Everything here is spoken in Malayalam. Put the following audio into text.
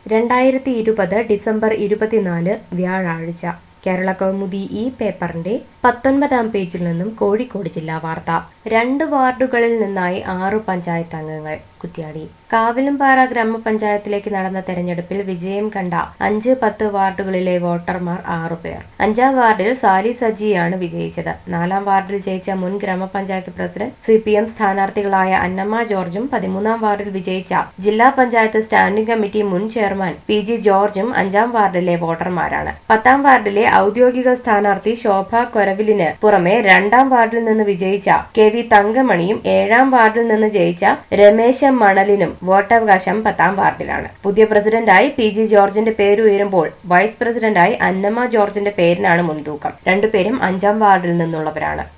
രണ്ടായിരത്തി ഇരുപത് ഡിസംബർ ഇരുപത്തിനാല് വ്യാഴാഴ്ച കേരള കൗമുദി ഈ പേപ്പറിന്റെ പത്തൊൻപതാം പേജിൽ നിന്നും കോഴിക്കോട് ജില്ലാ വാർത്ത രണ്ട് വാർഡുകളിൽ നിന്നായി ആറു പഞ്ചായത്ത് അംഗങ്ങൾ കുറ്റ്യാടി കാവിലുംപാറ ഗ്രാമപഞ്ചായത്തിലേക്ക് നടന്ന തെരഞ്ഞെടുപ്പിൽ വിജയം കണ്ട അഞ്ച് പത്ത് വാർഡുകളിലെ വോട്ടർമാർ ആറുപേർ അഞ്ചാം വാർഡിൽ സാലി സജിയാണ് വിജയിച്ചത് നാലാം വാർഡിൽ ജയിച്ച മുൻ ഗ്രാമപഞ്ചായത്ത് പ്രസിഡന്റ് സി പി എം സ്ഥാനാർത്ഥികളായ അന്നമ്മ ജോർജും പതിമൂന്നാം വാർഡിൽ വിജയിച്ച ജില്ലാ പഞ്ചായത്ത് സ്റ്റാൻഡിംഗ് കമ്മിറ്റി മുൻ ചെയർമാൻ പി ജി ജോർജും അഞ്ചാം വാർഡിലെ വോട്ടർമാരാണ് പത്താം വാർഡിലെ ഔദ്യോഗിക സ്ഥാനാർത്ഥി ശോഭ കൊരവിലിന് പുറമെ രണ്ടാം വാർഡിൽ നിന്ന് വിജയിച്ച കെ വി തങ്കമണിയും ഏഴാം വാർഡിൽ നിന്ന് ജയിച്ച രമേശ മണലിനും വോട്ടവകാശം പത്താം വാർഡിലാണ് പുതിയ പ്രസിഡന്റായി പി ജി ജോർജിന്റെ പേര് ഉയരുമ്പോൾ വൈസ് പ്രസിഡന്റായി അന്നമ്മ ജോർജിന്റെ പേരിനാണ് മുൻതൂക്കം രണ്ടുപേരും അഞ്ചാം വാർഡിൽ നിന്നുള്ളവരാണ്